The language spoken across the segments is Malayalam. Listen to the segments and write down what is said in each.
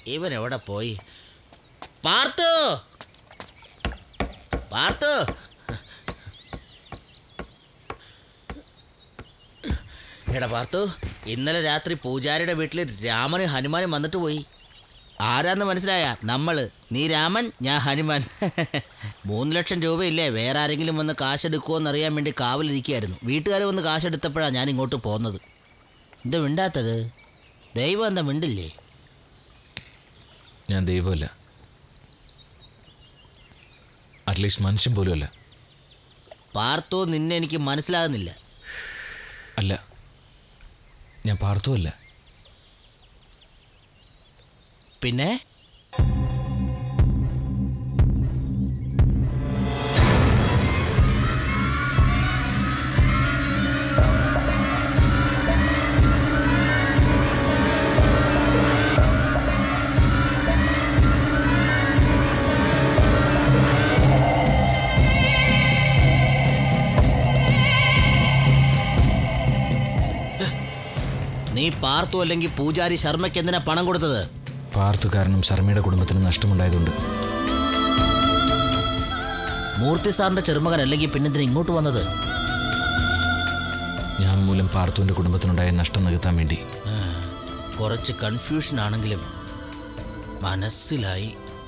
ഇവൻ എവിടെ പോയി പാർത്തു പാർത്തു എടാ പാർത്തു ഇന്നലെ രാത്രി പൂജാരിയുടെ വീട്ടിൽ രാമനും ഹനുമാനും വന്നിട്ട് പോയി ആരാന്ന് മനസ്സിലായ നമ്മള് നീ രാമൻ ഞാൻ ഹനുമാൻ മൂന്ന് ലക്ഷം രൂപയില്ലേ വേറെ ആരെങ്കിലും വന്ന് കാശെടുക്കുമോ എന്നറിയാൻ വേണ്ടി കാവലിരിക്കുകയായിരുന്നു വീട്ടുകാർ വന്ന് കാശെടുത്തപ്പോഴാണ് ഞാൻ ഇങ്ങോട്ട് പോകുന്നത് എന്താ മിണ്ടാത്തത് ദൈവം എന്താ മിണ്ടില്ലേ ഞാൻ ദൈവമല്ല അറ്റ്ലീസ്റ്റ് മനുഷ്യൻ പോലും അല്ല പാർത്തോ നിന്നെ എനിക്ക് മനസ്സിലാകുന്നില്ല അല്ല ഞാൻ പാർത്തുമല്ല പിന്നെ നീ പാർത്തു അല്ലെങ്കിൽ പൂജാരി ശർമ്മയ്ക്ക് എന്തിനാ പണം കൊടുത്തത് പാർത്തു കാരണം ശർമ്മയുടെ കുടുംബത്തിന് നഷ്ടമുണ്ടായതുകൊണ്ട് മൂർത്തി സാറിന്റെ ചെറുമകൻ അല്ലെങ്കിൽ പിന്നെന്തിനാ ഇങ്ങോട്ട് വന്നത് ഞാൻ മൂലം പാർത്തുവിൻ്റെ കുടുംബത്തിനുണ്ടായ നഷ്ടം നികത്താൻ വേണ്ടി കുറച്ച് കൺഫ്യൂഷൻ ആണെങ്കിലും മനസ്സിലായി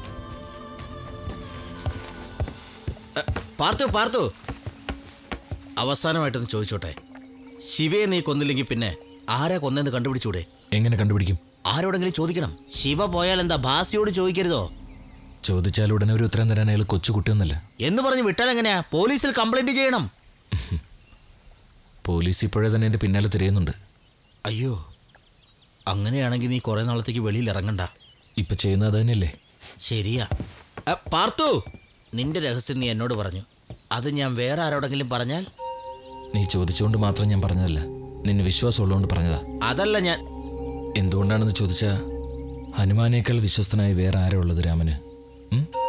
എ, പാർത്തു പാർത്തു അവസാനമായിട്ടൊന്ന് ചോദിച്ചോട്ടെ ശിവയെ നീ കൊന്നില്ലെങ്കിൽ പിന്നെ ആരാ കൊന്നെന്ന് കണ്ടുപിടിച്ചൂടെ എങ്ങനെ കണ്ടുപിടിക്കും ആരോടെങ്കിലും ചോദിക്കണം ശിവ പോയാൽ എന്താ ഭാസിയോട് ചോദിക്കരുതോ ചോദിച്ചാൽ ഉടനെ ഒരു ഉത്തരം തരാൻ അയാൾ കൊച്ചു കുട്ടിയൊന്നല്ല എന്ന് പറഞ്ഞ് വിട്ടാൽ എങ്ങനെയാ പോലീസിൽ കംപ്ലൈന്റ് ചെയ്യണം പോലീസ് ഇപ്പോഴേ തന്നെ എൻ്റെ പിന്നാലെ തിരയുന്നുണ്ട് അയ്യോ അങ്ങനെയാണെങ്കിൽ നീ കുറെ നാളത്തേക്ക് വെളിയിൽ ഇറങ്ങണ്ട ഇപ്പം ചെയ്യുന്നത് അത് തന്നെയല്ലേ ശരിയാ അ, പാർത്തു നിന്റെ രഹസ്യം നീ എന്നോട് പറഞ്ഞു അത് ഞാൻ വേറെ ആരോടെങ്കിലും പറഞ്ഞാൽ നീ ചോദിച്ചുകൊണ്ട് മാത്രം ഞാൻ പറഞ്ഞതല്ല നിന്നെ വിശ്വാസമുള്ളതുകൊണ്ട് പറഞ്ഞതാ അതല്ല ഞാൻ എന്തുകൊണ്ടാണെന്ന് ചോദിച്ചാൽ ഹനുമാനേക്കാൾ വിശ്വസ്തനായി വേറെ ആരാ ഉള്ളത് രാമന് ഉം?